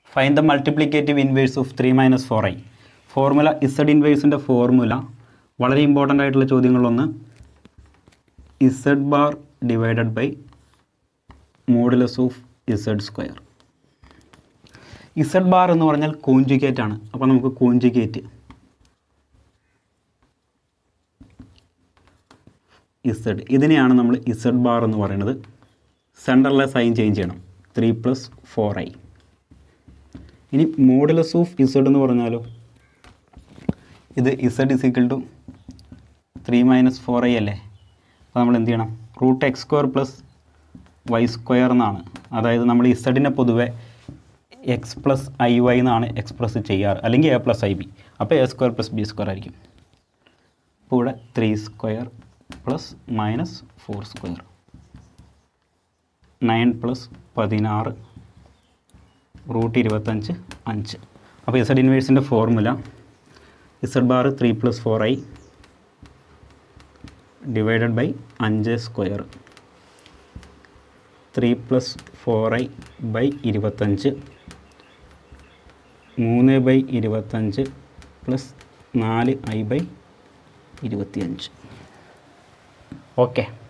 fine the multiplicative inverse of three minus four I formula Z ഇൻവേഴ്സിൻ്റെ formula വളരെ important ആയിട്ടുള്ള ചോദ്യങ്ങളൊന്ന് Z bar divided by modulus of Z square Z bar എന്ന് പറഞ്ഞാൽ conjugate ആണ് അപ്പോൾ നമുക്ക് കോഞ്ചുഗേറ്റ് ഇസഡ് ഇതിനെയാണ് നമ്മൾ ഇസഡ് ബാർ എന്ന് പറയുന്നത് സെൻറ്ററിലെ സൈൻ ചേഞ്ച് ചെയ്യണം ത്രീ പ്ലസ് ഫോർ ഐ ഇനി മോഡുലസ് ഓഫ് ഇസഡ് എന്ന് പറഞ്ഞാലോ ഇത് Z is equal to three minus four I അല്ലേ അപ്പോൾ നമ്മൾ എന്ത് ചെയ്യണം root X square plus Y square എന്നാണ് അതായത് നമ്മൾ ഇസഡിനെ പൊതുവെ എക്സ് പ്ലസ് ഐ വൈ എന്നാണ് എക്സ്പ്രസ് ചെയ്യാറ് അല്ലെങ്കിൽ എ പ്ലസ് ഐ ബി അപ്പോൾ A square plus B square ആയിരിക്കും അപ്പോൾ ഇവിടെ three square plus minus four square nine plus പതിനാറ് റൂട്ട് ഇരുപത്തഞ്ച് അഞ്ച് അപ്പോൾ ഇസഡ് ഇൻവേഴ്സിൻ്റെ formula Z bar three plus four I divided by അഞ്ച് square three plus four I by ഇരുപത്തഞ്ച് മൂന്ന് ബൈ ഇരുപത്തഞ്ച് പ്ലസ് നാല് ഐ ബൈ ഇരുപത്തിയഞ്ച് ഓക്കെ